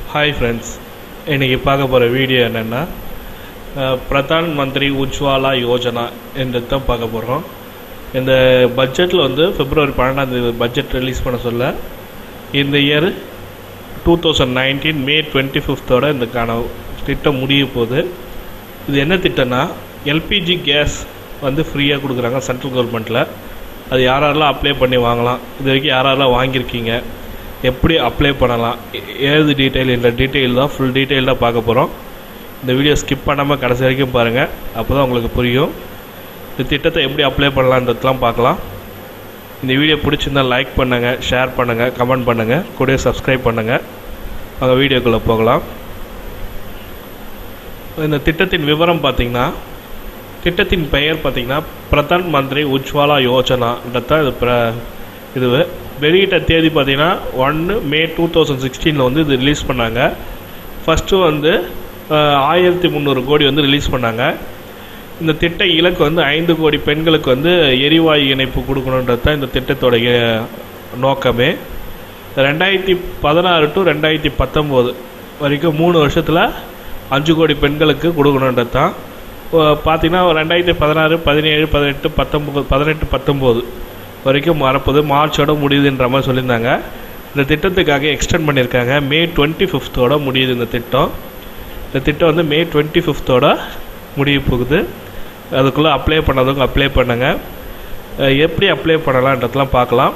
hi friends இன்றைக்கி பார்க்க போகிற வீடியோ என்னென்னா பிரதான் மந்திரி உஜ்வாலா யோஜனா என்றது தான் பார்க்க போகிறோம் இந்த பட்ஜெட்டில் வந்து பிப்ரவரி பன்னெண்டாம் தேதி பட்ஜெட் ரிலீஸ் பண்ண சொல்ல இந்த year two thousand nineteen May twenty ஃபிஃப்த்தோட இதுக்கான திட்டம் முடிய போகுது இது என்ன திட்டம்னா எல்பிஜி கேஸ் வந்து ஃப்ரீயாக கொடுக்குறாங்க சென்ட்ரல் கவர்மெண்ட்டில் அது யார் யாரெல்லாம் அப்ளை பண்ணி வாங்கலாம் இது வரைக்கும் யார் யாரெல்லாம் வாங்கியிருக்கீங்க எப்படி அப்ளை பண்ணலாம் எ- ஏது டீட்டெயில் இந்த டீட்டெயில் தான் ஃபுல் டீட்டெயில் தான் பார்க்க போகிறோம் இந்த வீடியோ ஸ்கிப் பண்ணாமல் கடைசி வரைக்கும் பாருங்கள் அப்போ தான் உங்களுக்கு புரியும் இந்த திட்டத்தை எப்படி அப்ளை பண்ணலான்றதுலாம் பார்க்கலாம் இந்த வீடியோ பிடிச்சிருந்தா லைக் பண்ணுங்கள் ஷேர் பண்ணுங்கள் கமெண்ட் பண்ணுங்கள் கூட சப்ஸ்கிரைப் பண்ணுங்கள் வாங்க வீடியோக்குள்ளே போகலாம் இந்த திட்டத்தின் விவரம் பார்த்தீங்கன்னா திட்டத்தின் பெயர் பார்த்தீங்கன்னா பிரதான் மந்திரி உஜ்வாலா யோஜனான்றது தான் இது பிர இது வெளியிட்ட தேதி பார்த்தீங்கன்னா ஒன்று மே டூ தௌசண்ட் சிக்ஸ்டீனில் வந்து இது ரிலீஸ் பண்ணாங்க ஃபஸ்ட்டு வந்து அஹ், ஆயிரத்தி முந்நூறு கோடி வந்து ரிலீஸ் பண்ணாங்க இந்த திட்ட இலக்கு வந்து ஐந்து கோடி பெண்களுக்கு வந்து எரிவாயு இணைப்பு கொடுக்கணுன்றது தான் இந்த திட்டத்தோட அஹ், நோக்கமே ரெண்டாயிரத்தி பதினாறு டு ரெண்டாயிரத்தி பத்தொம்போது வரைக்கும் மூணு வருஷத்தில் அஞ்சு கோடி பெண்களுக்கு கொடுக்கணுன்றது தான் பார்த்தீங்கன்னா ரெண்டாயிரத்தி பதினாறு பதினேழு பதினெட்டு பத்தொம்போது பதினெட்டு பத்தொம்போது வரைக்கும் வரப்போது மார்ச்சோட முடியுதுன்ற மாதிரி சொல்லியிருந்தாங்க இந்த திட்டத்துக்காக எக்ஸ்டெண்ட் பண்ணியிருக்காங்க மே டுவெண்ட்டி ஃபிஃப்த்தோட முடியுது இந்த திட்டம் இந்த திட்டம் வந்து மே டுவெண்ட்டி ஃபிஃப்த்தோட முடிய போகுது அதுக்குள்ளே அப்ளை பண்ணாதவங்க அப்ளை பண்ணுங்க அஹ் எப்படி அப்ளை பண்ணலான்றதெல்லாம் பார்க்கலாம்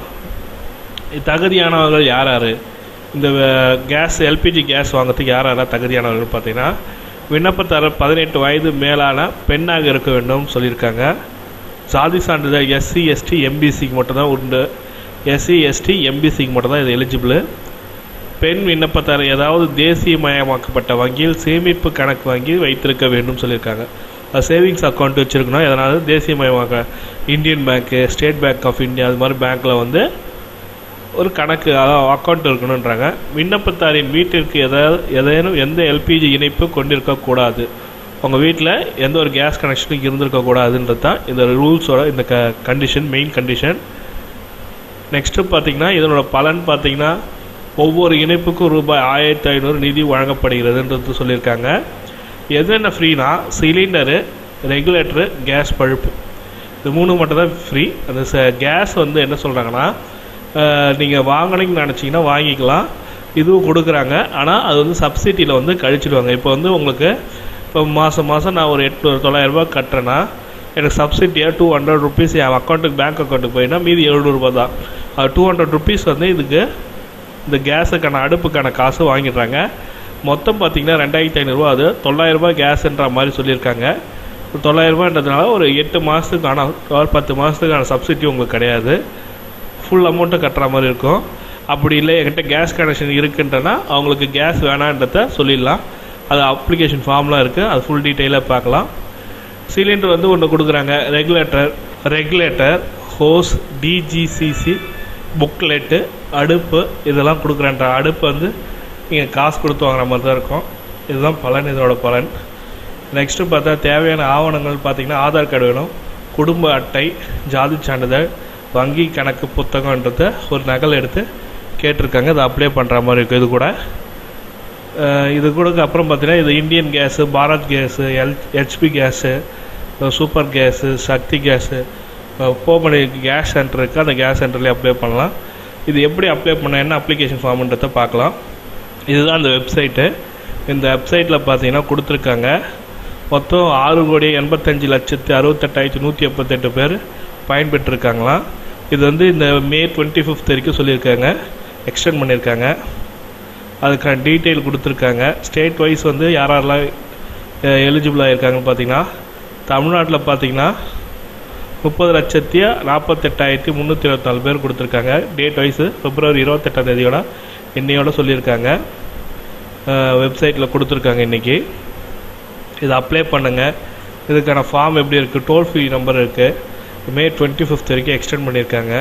தகுதியானவர்கள் யார் யார் இந்த கேஸ் எல்பிஜி கேஸ் வாங்குறதுக்கு யார் யாரெல்லாம் தகுதியானவர்கள் பார்த்தீங்கன்னா விண்ணப்பதாரர் பதினெட்டு வயது மேலான பெண்ணாக இருக்க வேண்டும் சொல்லியிருக்காங்க சாதி சான்றிதழ் எஸ்சி எஸ்டி எம்பிசிக்கு மட்டும்தான் உண்டு எஸ்சி எஸ்டி எம்பிசிக்கு மட்டும்தான் இது எலிஜிபிள் பெண் விண்ணப்பதாரர் ஏதாவது தேசியமயமாக்கப்பட்ட வங்கியில் சேமிப்பு கணக்கு வாங்கி வைத்திருக்க வேண்டும் சொல்லியிருக்காங்க அது சேவிங்ஸ் அக்கௌண்ட் வச்சுருக்கணும் எதனால தேசியமயமாக்க இந்தியன் பேங்க்கு ஸ்டேட் பேங்க் ஆஃப் இந்தியா அது மாதிரி பேங்க்கில் வந்து ஒரு கணக்கு அதாவது அக்கௌண்ட் இருக்கணுன்றாங்க விண்ணப்பத்தாரின் வீட்டிற்கு ஏதாவது ஏதேனும் எந்த எல்பிஜி இணைப்பு கொண்டிருக்கக்கூடாது உங்கள் வீட்டில் எந்த ஒரு கேஸ் கனெக்ஷனும் இருந்திருக்கக்கூடாதுன்றது தான் இந்த ரூல்ஸோட இந்த க கண்டிஷன் மெயின் கண்டிஷன் நெக்ஸ்ட்டு பார்த்தீங்கன்னா இதனோட பலன் பார்த்தீங்கன்னா ஒவ்வொரு இணைப்புக்கும் ரூபாய் ஆயிரத்தி ஐநூறு நிதி வழங்கப்படுகிறதுன்றது சொல்லியிருக்காங்க எதுன ஃப்ரீனா சிலிண்டரு ரெகுலேட்டரு கேஸ் பழுப்பு இது மூணு மட்டும் தான் ஃப்ரீ அந்த கேஸ் வந்து என்ன சொல்கிறாங்கன்னா நீங்கள் வாங்கினீங்கன்னு நினச்சிங்கன்னா வாங்கிக்கலாம் இதுவும் கொடுக்குறாங்க ஆனால் அது வந்து சப்சிடியில் வந்து கழிச்சிடுவாங்க இப்போ வந்து உங்களுக்கு இப்போ மாதம் மாதம் நான் ஒரு எட்டு தொள்ளாயிரரூபா கட்டுறேன்னா எனக்கு சப்சிடியாக டூ ஹண்ட்ரட் ருபீஸ் என் அக்கௌண்ட்டுக்கு பேங்க் அக்கௌண்ட்டுக்கு போயினா மீதி எழுநூறுபா தான் அது டூ ஹண்ட்ரட் ருபீஸ் வந்து இதுக்கு இந்த கேஸுக்கான அடுப்புக்கான காசு வாங்கிடுறாங்க மொத்தம் பார்த்தீங்கன்னா ரெண்டாயிரத்தி ஐநூறுரூவா அது தொள்ளாயிரரூபா கேஸுன்ற மாதிரி சொல்லியிருக்காங்க தொள்ளாயிரரூபான்றதுனால ஒரு எட்டு மாதத்துக்கான ஒரு பத்து மாதத்துக்கான சப்சிடி உங்களுக்கு கிடையாது ஃபுல் அமௌண்ட்டை கட்டுற மாதிரி இருக்கும் அப்படி இல்லை என்கிட்ட கேஸ் கனெக்ஷன் இருக்குன்றனா அவங்களுக்கு கேஸ் வேணான்றத சொல்லிடலாம் அது அப்ளிகேஷன் ஃபார்ம்லாம் இருக்குது அது ஃபுல் டீட்டெயிலாக பார்க்கலாம் சிலிண்டர் வந்து ஒன்று கொடுக்குறாங்க regulator regulator hose DGCC booklet அடுப்பு இதெல்லாம் கொடுக்குறேன்ற அடுப்பு வந்து நீங்கள் காசு கொடுத்து வாங்குற மாதிரி தான் இருக்கும் இதுதான் பலன் இதோட பலன் நெக்ஸ்ட்டு பார்த்தா தேவையான ஆவணங்கள் பார்த்தீங்கன்னா ஆதார் கார்டு வேணும் குடும்ப அட்டை ஜாதி சான்றிதழ் வங்கி கணக்கு புத்தகன்றத ஒரு நகல் எடுத்து கேட்டிருக்காங்க அதை அப்ளை பண்ணுற மாதிரி இருக்குது இது கூட அஹ் இது கூட அப்புறம் பார்த்தீங்கன்னா இது Indian gas Bharat gas L HP gas super gas Shakti gas போமணி கேஸ் சென்டர் இருக்குது அந்த கேஸ் சென்டர்லேயே அப்ளை பண்ணலாம் இது எப்படி அப்ளை பண்ண என்ன அப்ளிகேஷன் ஃபார்ம்ன்றதை பார்க்கலாம் இதுதான் அந்த வெப்சைட்டு இந்த வெப்சைட்டில் பார்த்தீங்கன்னா கொடுத்துருக்காங்க மொத்தம் ஆறு கோடி எண்பத்தஞ்சு லட்சத்து அறுபத்தெட்டாயிரத்தி நூற்றி எண்பத்தெட்டு பேர் பயன்பெற்றிருக்காங்களாம் இது வந்து இந்த மே டுவெண்ட்டி ஃபிஃப்த் வரைக்கும் சொல்லியிருக்காங்க எக்ஸ்டெண்ட் பண்ணியிருக்காங்க அதுக்கான டீட்டெயில் கொடுத்துருக்காங்க ஸ்டேட் வைஸ் வந்து யார் யாரெல்லாம் எலிஜிபிளாக இருக்காங்கன்னு பார்த்தீங்கன்னா தமிழ்நாட்டில் பார்த்தீங்கன்னா முப்பது லட்சத்தி நாற்பத்தெட்டாயிரத்தி முந்நூற்றி இருபத்தாலு பேர் கொடுத்துருக்காங்க டேட் வைஸு பிப்ரவரி இருபத்தெட்டாம் தேதியோட இன்னையோட சொல்லியிருக்காங்க வெப்சைட்டில் கொடுத்துருக்காங்க இன்றைக்கி இதை அப்ளை பண்ணுங்கள் இதுக்கான ஃபார்ம் எப்படி இருக்குது டோல் ஃப்ரீ நம்பர் இருக்குது மே டுவெண்ட்டி ஃபிஃப்த் வரைக்கும் எக்ஸ்டெண்ட் பண்ணியிருக்காங்க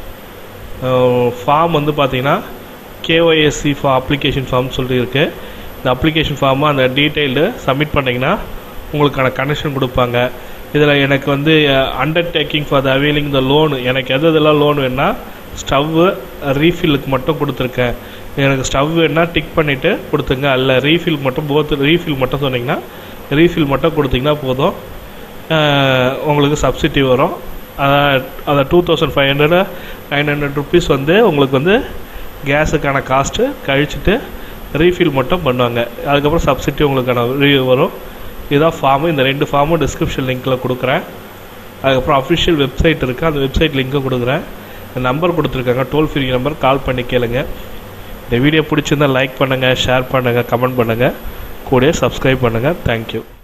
ஃபார்ம் வந்து பார்த்தீங்கன்னா கேஒய்எஸ்சி ஃபா அப்ளிகேஷன் ஃபார்ம் சொல்லியிருக்கு இந்த அப்ளிகேஷன் ஃபார்மை அந்த டீட்டெயில்டு சப்மிட் பண்ணிங்கன்னா உங்களுக்கான கனெக்ஷன் கொடுப்பாங்க இதில் எனக்கு வந்து undertaking for the availing the loan எனக்கு எது எதெல்லாம் லோன் வேணுன்னா ஸ்டவ்வு ரீஃபில்லுக்கு மட்டும் கொடுத்துருக்கேன் எனக்கு ஸ்டவ் வேணா டிக் பண்ணிவிட்டு கொடுத்துங்க அல்ல ரீஃபில் மட்டும் போத் ரீஃபில் மட்டும் சொன்னீங்கன்னா ரீஃபில் மட்டும் கொடுத்தீங்கன்னா போதும் அஹ், உங்களுக்கு சப்சிடி வரும் அதான் அதை two thousand five hundred nine hundred rupees வந்து உங்களுக்கு வந்து கேஸுக்கான காஸ்ட்டு கழிச்சிட்டு ரீஃபில் மட்டும் பண்ணுவாங்க அதுக்கப்புறம் சப்சிடி உங்களுக்கான re- வரும் இதுதான் ஃபார்மு இந்த ரெண்டு ஃபார்மும் டிஸ்கிரிப்ஷன் லிங்க்கில் கொடுக்குறேன் அதுக்கப்புறம் அஃபிஷியல் வெப்சைட் இருக்குது அந்த வெப்சைட் லிங்க்கும் கொடுக்குறேன் நம்பர் கொடுத்துருக்காங்க டோல் ஃப்ரீ நம்பர் கால் பண்ணி கேளுங்க இந்த வீடியோ பிடிச்சிருந்தா லைக் பண்ணுங்கள் ஷேர் பண்ணுங்கள் கமெண்ட் பண்ணுங்கள் கூடயே சப்ஸ்கிரைப் பண்ணுங்கள் தேங்க்யூ